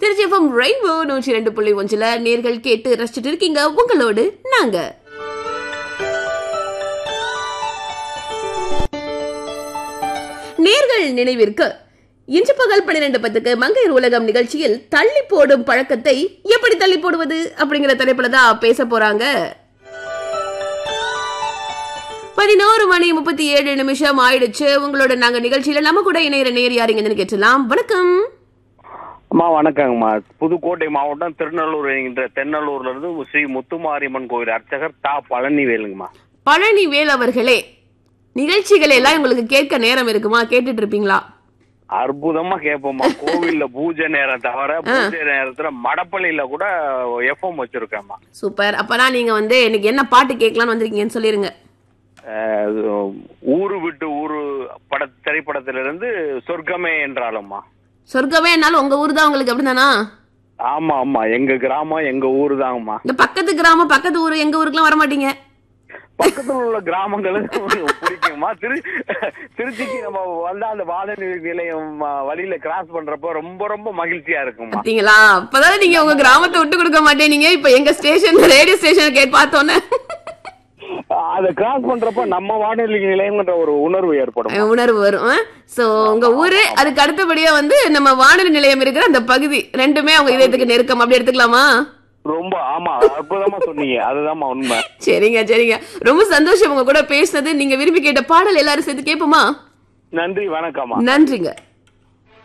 Trichy FM rainbow நூற்றி ரெண்டு புள்ளி ஒன்றில் நேர்கள் கேட்டு ரசிச்சுட்டு இருக்கீங்க உங்களோடு நாங்க நேர்கள் நினைவிற்கு இன்று பகல் பன்னிரண்டு பத்துக்கு மங்கையர் உலகம் நிகழ்ச்சியில் தள்ளி போடும் பழக்கத்தை எப்படி தள்ளி போடுவது அப்படிங்கிற தலைப்புல தான் பேச போறாங்க பதினோரு மணி முப்பத்தி ஏழு நிமிஷம் ஆயிடுச்சு உங்களோட நாங்க நிகழ்ச்சியில நம்ம கூட இணையிற நேர் யாருங்கன்னு கேட்டலாம் வணக்கம் அம்மா வணக்கங்கம்மா புதுக்கோட்டை மாவட்டம் திருநள்ளூர் என்கின்ற தென்னலூர்ல இருந்து ஸ்ரீ முத்துமாரியம்மன் கோவில் அர்ச்சகர் தா பழனி வேலுங்கம்மா பழனி வேல் அவர்களே நிகழ்ச்சிகளை எல்லாம் உங்களுக்கு கேட்க நேரம் இருக்குமா கேட்டுட்டு இருப்பீங்களா அற்புதமா கேட்போம்மா கோவில்ல பூஜை நேரம் தவிர பூஜை நேரத்துல மடப்பள்ளியில கூட எஃப்எம் வச்சிருக்கேம்மா சூப்பர் அப்பதான் நீங்க வந்து இன்னைக்கு என்ன பாட்டு கேட்கலாம்னு வந்திருக்கீங்கன்னு சொல்லிருங்க அஹ், ஊரு விட்டு ஊரு பட திரைப்படத்திலிருந்து சொர்க்கமே என்றாலும்மா சொர்க்கமே என்னாலும் உங்க ஊர் தான் உங்களுக்கு அப்படிதானா ஆமா ஆமா எங்க கிராமம் எங்க ஊரு தாங்கம்மா இந்த பக்கத்து கிராமம் பக்கத்து ஊர் எங்க ஊருக்குலாம் வர மாட்டீங்க பக்கத்துல உள்ள கிராமங்களும் பிடிக்குமா திரு திருச்சிக்கு நம்ம வந்தா அந்த வானொலி நிலையம் அஹ், வழியில கிராஸ் பண்றப்போ ரொம்ப ரொம்ப மகிழ்ச்சியா இருக்குமா பாத்தீங்களா அப்பதான் நீங்க உங்க கிராமத்தை விட்டு கொடுக்க மாட்டேனீங்க இப்ப எங்க ஸ்டேஷன் ரேடியோ ஸ்டேஷன் கேட்டு பார்த்தோன்னே அதை கிராஸ் பண்றப்ப நம்ம வானொலி நிலையம்ன்ற ஒரு உணர்வு ஏற்படும் உணர்வு வரும் சோ உங்க ஊரு அதுக்கு அடுத்தபடியா வந்து நம்ம வானொலி நிலையம் இருக்கிற அந்த பகுதி ரெண்டுமே அவங்க இதயத்துக்கு நெருக்கம் அப்படி எடுத்துக்கலாமா ரொம்ப ஆமா அற்புதமா சொன்னீங்க அதுதான்மா உண்மை சரிங்க சரிங்க ரொம்ப சந்தோஷம் உங்க கூட பேசுனது நீங்க விரும்பி கேட்ட பாடல் எல்லாரும் சேர்த்து கேட்போமா நன்றி வணக்கம்மா நன்றிங்க